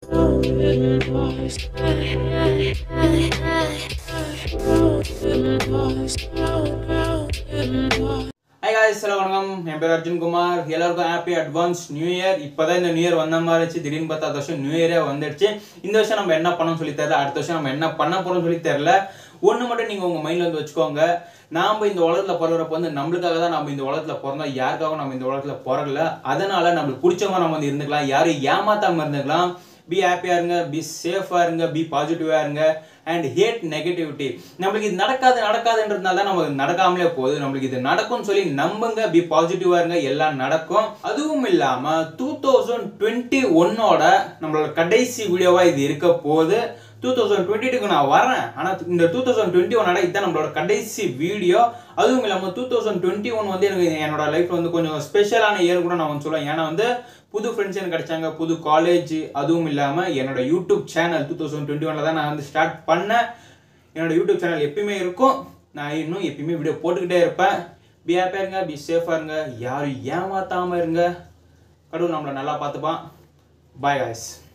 hi guys hello வணக்கம் என் பேர் அர்ஜுன் குமார் எல்லாருக்கும் ஹாப்பி அட்வான்ஸ் நியூ இயர் இப்போதான் இந்த நியூ இயர் வந்த மாதிரி இருந்துச்சு திடீர்னு பார்த்தா அடுத்த வருஷம் நியூ இயரே வந்துடுச்சு இந்த வருஷம் நம்ம என்ன பண்ணணும்னு சொல்லி தெரியல அடுத்த வருஷம் நம்ம என்ன பண்ண போறோம்னு சொல்லி தெரியல ஒன்று மட்டும் நீங்கள் உங்கள் மைண்டில் வந்து வச்சுக்கோங்க நாம் இந்த உலகத்தில் பிறகுறப்ப வந்து நம்மளுக்காக தான் நம்ம இந்த உலகத்தில் பிறந்தோம் யாருக்காகவும் நம்ம இந்த உலகத்தில் பிறகல அதனால நம்மளுக்கு பிடிச்சவங்க நம்ம வந்து இருந்துக்கலாம் யாரும் ஏமாத்தாமல் இருந்துக்கலாம் பி ஹாப்பியாக இருங்க பி சேஃபாக இருங்க பி பாசிட்டிவாக இருங்க அண்ட் ஹேட் நெகட்டிவிட்டி நம்மளுக்கு இது நடக்காது நடக்காதுன்றதுனால தான் நமக்கு நடக்காமலே போகுது நம்மளுக்கு இது நடக்கும்னு சொல்லி நம்புங்க பி பாசிட்டிவாக இருங்க எல்லாம் நடக்கும் அதுவும் இல்லாமல் டூ தௌசண்ட் டுவெண்ட்டி ஒன்னோட நம்மளோட கடைசி வீடியோவாக இது இருக்க போகுது டூ தௌசண்ட் டுவெண்ட்டி டூக்கு நான் வரேன் ஆனால் இந்த டூ தௌசண்ட் டுவெண்ட்டி ஒன்னோட இதுதான் நம்மளோட கடைசி வீடியோ அதுவும் இல்லாமல் டூ தௌசண்ட் டுவெண்ட்டி ஒன் வந்து எனக்கு என்னோட லைஃப் வந்து கொஞ்சம் ஸ்பெஷலான இயர் கூட நான் வந்து சொல்லுவேன் ஏன்னா வந்து புது ஃப்ரெண்ட்ஸ் எனக்கு கிடைச்சாங்க புது காலேஜ் அதுவும் இல்லாமல் என்னோட YouTube channel two thousand twenty ஒனில் தான் நான் வந்து ஸ்டார்ட் பண்ணேன் என்னோட யூடியூப் சேனல் எப்பயுமே இருக்கும் நான் இன்னும் எப்பயுமே வீடியோ போட்டுக்கிட்டே இருப்பேன் பி ஹாப்பியாக இருங்க பி சேஃபாக இருங்க யாரும் ஏமாத்தாமல் இருங்க கடவுள் நம்மளை நல்லா பார்த்துப்பான் பாய் காய்ஸ்